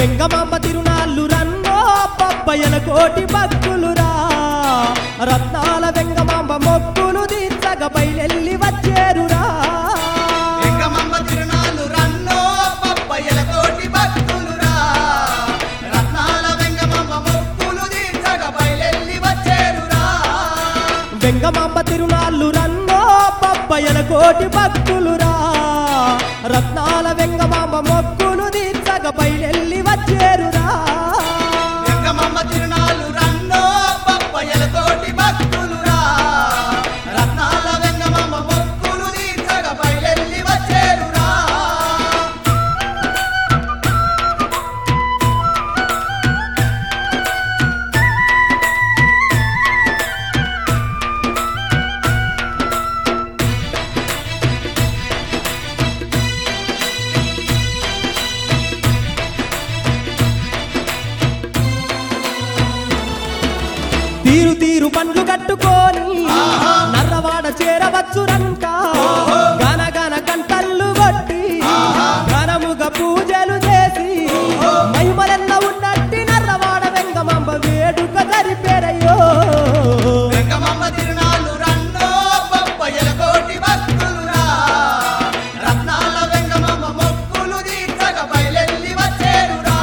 వెంగమాంబ తిరునాళ్ళు రన్నో పబ్బయ్యల కోటి భక్తులురా రత్నాల వెంగమాంబ మొక్కులు తీర్చగ బయలెల్లి వచ్చేరురా వెంగమమ్మ తిరునాళ్ళు రన్నో పప్పయ్యల కోటి భక్తులురా రత్నాల వెంగమమ్మ మొక్కులు తీర్చగ బయలెల్లి వచ్చేరురా వెంగమాంబ తిరునాళ్ళు రన్నో పబ్బయ్యల కోటి భక్తులురా రత్నాల వెంగమాంబ మొక్కులు తీర్చగ బయలెల్లి వచ్చేరురా వెంగమమ్మ తిరునాళ్ళు రన్నో పప్పయ్యల కోటి భక్తులురా రత్నాల వెంగమమ్మ మొక్కులు తీర్చగ బయలెల్లి వచ్చేరురా తీరు తీరు పండ్లు కట్టుకొని నర్రవాడ చేరవచ్చురంట గన గన గంటల్లు కొట్టి ఘనముగా పూజలు చేసి మహిమలెన్న ఉన్నట్టి నర్రవాడ వెంగమాంబ వేడుక జరిపేరయ్యో వెంగమమ్మ తిరునాళ్ళు రన్నో పప్పయ్యల కోటి భక్తులురా రత్నాల వెంగమమ్మ మొక్కులు తీర్చగ బయలెల్లి వచ్చేరురా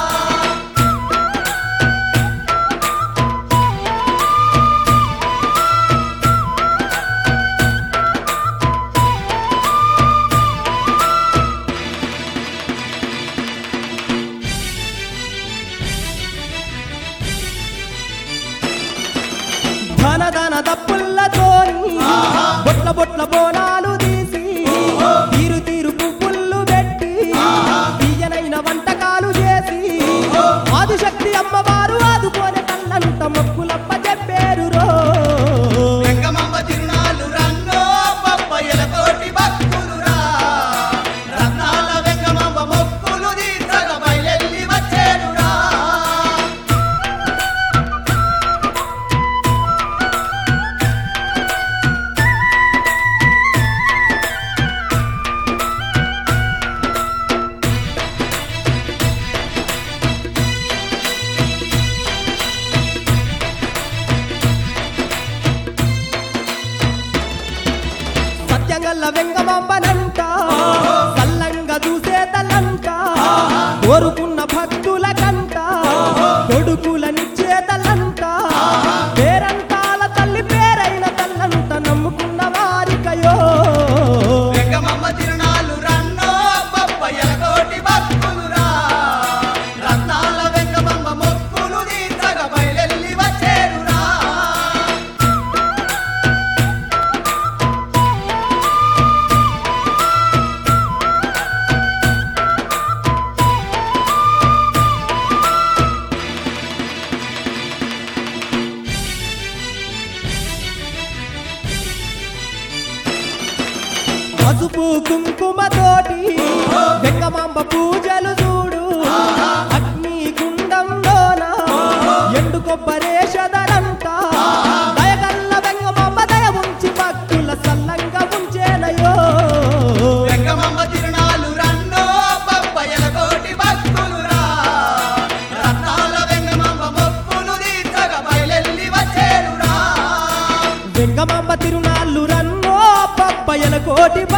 ధన ధన దప్పుల్లతోని బొట్ల బొట్ల బోనాలు తీసి తీరు తీరు పువ్వుళ్ళు పెట్టి తీయనైన వంటకాలు చేసి ఆదిశక్తి అమ్మవారు ఆదుకోని కళ్ళంత మొక్కులప్ప చెప్పారు రో వెంగమమ్మ తిరునాళ్ళు రన్నో పప్పయ్యల కోటి భక్తులురా రత్నాల వెంగమమ్మ మొక్కులు తీర్చగ బయలెల్లి వచ్చేరురా సత్యంగల్ల వెంగమాంబనంట సల్లంగా చూసే తల్లంట కోరుకున్న భక్తుల కంట కొడుకులనిచ్చే తల్లంట పేరంటాల తల్లి పేరైన తల్లంట నమ్ముకున్న వారికయో వెంగమమ్మ తిరునాళ్ళు రన్నో పప్పయ్యల కోటి భక్తులురా రత్నాల వెంగమమ్మ మొక్కులు తీర్చగ బయలెల్లి వచ్చేరురా పసుపు కుంకుమతోటి వెంగమాంబ పూజలు చూడు అగ్ని గుండంలోన ఎండు కొబ్బరేషదరంట దయగల్ల వెంగమాంబ దయ ఉంచి భక్తుల సల్లంగా ఉంచేనయో వెంగమమ్మ తిరునాళ్ళు రన్నో పప్పయ్యల కోటి భక్తులురా రత్నాల వెంగమమ్మ మొక్కులు తీర్చగ బయలెల్లి వచ్చేరురా వెంగమాంబ తిరునాళ్ళు రన్నో పప్పయ్యల కోటి